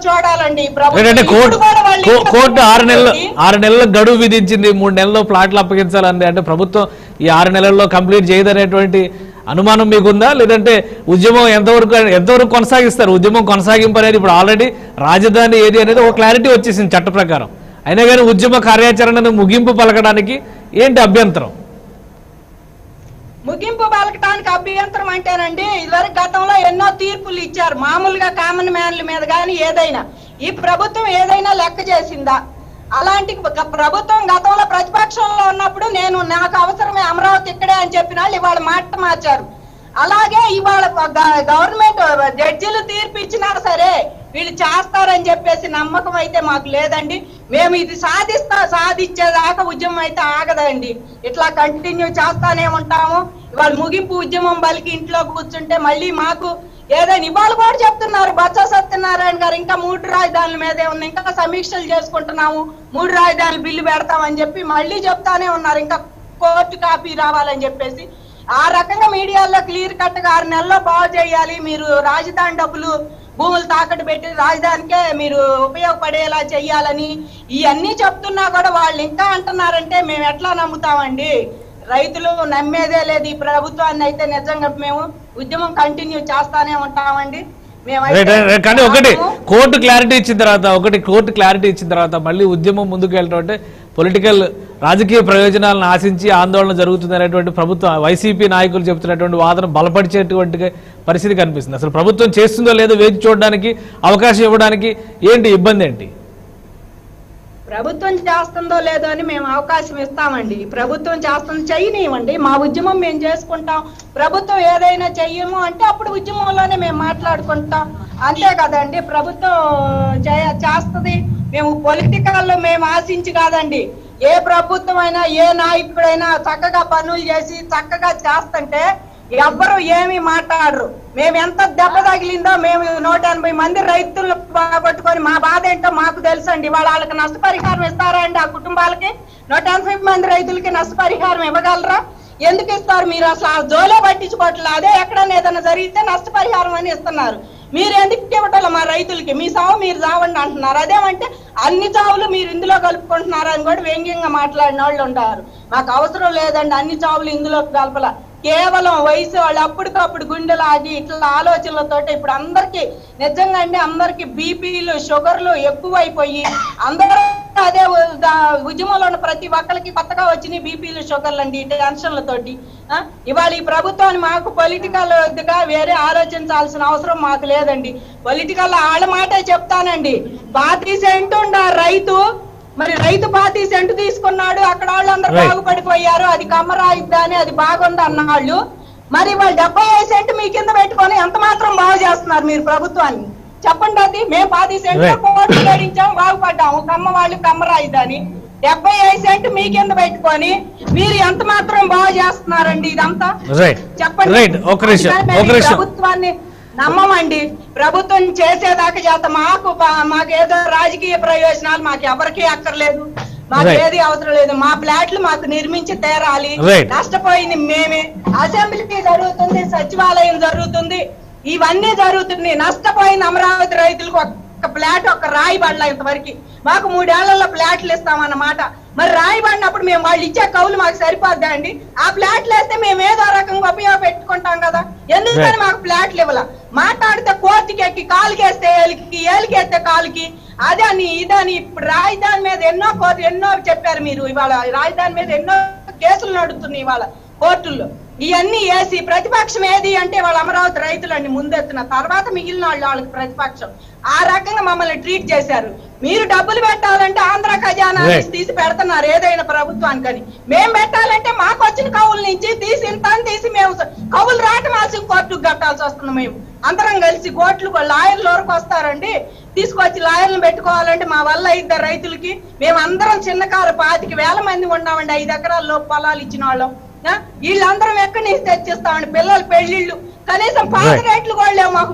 చూడాలండి ఈ ప్రభుత్వం. ఏంటంటే కోర్టు ఇప్పుడు కూడా వాళ్ళు కో- ఇంకా కోర్టు ఆరు నెలలు పెట్టి ఆరు నెలల గడువు విధించింది మూడు నెలల్లో ప్లాట్లు అప్పగించాలంది అంటే ప్రభుత్వం ఈ ఆరు నెలల్లో కంప్లీట్ చేయదనేటువంటి అనుమానం మీకుందా లేదంటే ఉద్యమం ఎంతవరకు ఎంతవరకు కొనసాగిస్తారు ఉద్యమం కొనసాగింపు అనేది ఇప్పుడు ఆల్రెడీ రాజధాని ఏది అనేది ఒక క్లారిటీ వచ్చేసింది చట్ట ప్రకారం అయినా కానీ ఉద్యమ కార్యాచరణను ముగింపు పలకడానికి ఏంటి అభ్యంతరం ముగింపు పలకటానికి అభ్యంతరం అంటేనండి ఇదివరకు గతంలో ఎన్నో తీర్పులు ఇచ్చారు మామూలుగా కామన్ మ్యాన్ల మీద కానీ ఏదైనా ఈ ప్రభుత్వం ఏదైనా లెక్క చేసిందా అలాంటి గ- ప్రభుత్వం గతంలో ప్రతిపక్షంలో ఉన్నప్పుడు నేను నాకు అవసరమే అమరావతి ఇక్కడే అని చెప్పిన వాళ్ళు ఇవాళ మాట మార్చారు అలాగే ఇవాళ గ- గవర్నమెంట్ జడ్జిలు తీర్పు ఇచ్చినా సరే వీళ్ళు చేస్తారని చెప్పేసి నమ్మకం అయితే మాకు లేదండి మేము ఇది సాధిస్తా సాధించేదాకా ఉద్యమం అయితే ఆగదండి ఇట్లా కంటిన్యూ చేస్తానే ఉంటాము ఇవాళ ముగింపు ఉద్యమం బలికి ఇంట్లో కూర్చుంటే మళ్ళీ మాకు ఏదైనా ఇవాళ కూడా చెప్తున్నారు బచ్చ సత్యనారాయణ గారు ఇంకా మూడు రాజధానుల మీదే ఉంది ఇంకా సమీక్షలు చేసుకుంటున్నాము మూడు రాజధానులు బిల్లు పెడతామని చెప్పి మళ్ళీ చెప్తానే ఉన్నారు ఇంకా కోర్టు కాపీ రావాలని చెప్పేసి ఆ రకంగా మీడియాలో క్లియర్ కట్ గా ఆరు నెలల్లో బాగు చేయాలి మీరు రాజధాని డబ్బులు భూములు తాకట్టు పెట్టి రాజధానికే మీరు ఉపయోగపడేలా చెయ్యాలని ఇవన్నీ చెప్తున్నా కూడా వాళ్ళు ఇంకా అంటున్నారంటే మేము ఎట్లా నమ్ముతామండి రైతులు నమ్మేదే లేదు ఈ ప్రభుత్వాన్ని అయితే నిజంగా మేము ఉద్యమం కంటిన్యూ చేస్తానే ఉంటామండి రైట్ రైట్ రైట్. కానీ ఒకటి కోర్టు క్లారిటీ ఇచ్చిన తర్వాత ఒకటి కోర్టు క్లారిటీ ఇచ్చిన తర్వాత మళ్ళీ ఉద్యమం ముందుకు వెళ్ళడం అంటే పొలిటికల్ రాజకీయ ప్రయోజనాలను ఆశించి ఆందోళన జరుగుతుంది అనేటువంటి ప్రభుత్వం వైసీపీ నాయకులు చెబుతున్నటువంటి వాదన బలపరిచేటువంటి పరిస్థితి కనిపిస్తుంది అసలు ప్రభుత్వం చేస్తుందో లేదో వేచి చూడడానికి అవకాశం ఇవ్వడానికి ఏంటి ఇబ్బంది ఏంటి ప్రభుత్వం చేస్తుందో లేదో అని మేము అవకాశం ఇస్తామండి ప్రభుత్వం చేస్తుంది చెయ్యనివ్వండి మా ఉద్యమం మేము చేసుకుంటాం ప్రభుత్వం ఏదైనా చెయ్యము అంటే అప్పుడు ఉద్యమంలోనే మేము మాట్లాడుకుంటాం అంతే కదండి ప్రభుత్వం చేయ- చేస్తది మేము పొలిటికల్ మేము ఆశించి కాదండి ఏ ప్రభుత్వం అయినా ఏ నాయకుడైనా చక్కగా పనులు చేసి చక్కగా చేస్తుంటే ఎవ్వరు ఏమి మాట్లాడరు మేము ఎంత దెబ్బ తగిలిందో మేము నూట ఎనభై మంది రైతులు పట్టుకొని మా బాధ ఏంటో మాకు తెలుసండి వాళ్ళ వాళ్ళకి నష్టపరిహారం ఇస్తారా అండి ఆ కుటుంబాలకి నూట ఎనభై మంది రైతులకి నష్టపరిహారం ఇవ్వగలరా ఎందుకు ఇస్తారు మీరు అసలు ఆ జోలే పట్టించుకోవట్లేదు అదే ఎక్కడైనా ఏదైనా జరిగితే నష్టపరిహారం అని ఇస్తున్నారు మీరు ఎందుకు ఇవ్వటం మా రైతులకి మీ సావు మీరు చావండి అంటున్నారు అదేమంటే అన్ని చావులు మీరు ఇందులో కలుపుకుంటున్నారు అని కూడా వ్యంగ్యంగా మాట్లాడిన వాళ్ళు ఉంటారు మాకు అవసరం లేదండి అన్ని చావులు ఇందులో కలపల కేవలం వయసు వాళ్ళు అప్పటికప్పుడు గుండెలు ఆగి ఇట్లా ఆలోచనలతోటి ఇప్పుడు అందరికి నిజంగా అండి అందరికి బీపీలు షుగర్లు ఎక్కువైపోయి అందరూ అదే ఉ- దా- ఉద్యమంలో ఉన్న ప్రతి ఒక్కరికి కొత్తగా వచ్చినాయి బీపీలు షుగర్లు అండి ఈ టెన్షన్లతోటి ఆ? ఇవాళ ఈ ప్రభుత్వాన్ని మాకు పొలిటికల్ గా వేరే ఆలోచించాల్సిన అవసరం మాకు లేదండి పొలిటికల్ వాళ్ళ మాటే చెప్తానండి బాతీ సెంటుండ రైతు మరి రైతు బాతీ సెంటు తీసుకున్నాడు అక్కడ వాళ్ళందరూ Right. బాగుపడిపోయారు అది కమ్మరాయిద్దా అని అది బాగుంది అన్నాళ్ళు మరి వాళ్ళు డెబ్బై ఐదు సెంటు మీ కింద పెట్టుకొని ఎంత మాత్రం బాగు చేస్తున్నారు మీరు ప్రభుత్వాన్ని చెప్పండి అది మేము పది సెంట్లు Right. కోట్లు గడించాం బాగుపడ్డాము కమ్మ వాళ్ళు కమ్మరాయిద్దని డెబ్బై ఐదు సెంటు మీ కింద పెట్టుకొని మీరు ఎంత మాత్రం బాగు చేస్తున్నారండి ఇదంతా రైట్ చెప్పండి రైట్ ఒక నిమిషం అందుకని మేము ఒక ఈ నిమిషం ప్రభుత్వాన్ని నమ్మమండి ప్రభుత్వం చేసేదాకా చేత మాకు ప- మాకు ఏదో రాజకీయ ప్రయోజనాలు మాకు ఎవరికీ అక్కర్లేదు మాకు Right. ఏది అవసరం లేదు మా ఫ్లాట్లు మాకు నిర్మించి తీరాలి Right. నష్టపోయింది మేమే అసెంబ్లీకి జరుగుతుంది సచివాలయం జరుగుతుంది ఇవన్నీ జరుగుతుంది నష్టపోయిన అమరావతి రైతులకు ఒక్క ఫ్లాట్ ఒక రాయి బండ్ల ఇంతవరకు మాకు మూడేళ్లలో ఫ్లాట్లు ఇస్తామన్నమాట మరి రాయి పడినప్పుడు మేము వాళ్ళు ఇచ్చే కౌలు మాకు సరిపోద్దా అండి ఆ ఫ్లాట్లు వేస్తే మేము ఏదో రకంగా ఉపయోగపెట్టుకుంటాం కదా ఎందుకని Right. మాకు ఫ్లాట్లు ఇవ్వాల మాట్లాడితే కోర్టుకి ఎక్కి కాలుకేస్తే ఏలికి ఏలికేస్తే కాలుకి అదని ఇదని ఇప్పుడు రాజధాని మీద ఎన్నో కోర్టు ఎన్నో చెప్పారు మీరు ఇవాళ రాజధాని మీద ఎన్నో కేసులు నడుస్తున్నాయి ఇవాళ కోర్టుల్లో ఇవన్నీ వేసి ప్రతిపక్షం ఏది అంటే వాళ్ళ అమరావతి రైతులండి ముందెత్తున తర్వాత మిగిలిన వాళ్ళు వాళ్ళకి ప్రతిపక్షం ఆ రకంగా మమ్మల్ని ట్రీట్ చేశారు మీరు డబ్బులు పెట్టాలంటే ఆంధ్ర ఖజానా Right. నుంచి తీసి పెడుతున్నారు ఏదైనా ప్రభుత్వానికని మేము పెట్టాలంటే మాకు వచ్చిన కవుల నుంచి తీసి ఇంత అని తీసి మేము కవులు రాటమాల్సి కోర్టుకు కట్టాల్సి వస్తుంది మేము అందరం కలిసి కోర్టులు లాయర్ల వరకు వస్తారండి తీసుకొచ్చి లాయర్లను పెట్టుకోవాలంటే మా వల్ల ఇద్దరు రైతులకి మేము అందరం చిన్న కారు పాతికి వేల మంది ఉన్నామండి ఐదు ఎకరాల లోపు పొలాలు ఇచ్చిన వాళ్ళం ఆ? వీళ్ళందరం ఎక్కడి నుంచి తెచ్చిస్తామండి పిల్లల పెళ్లిళ్ళు కనీసం పాత Right. రేట్లు కూడా లేవు మాకు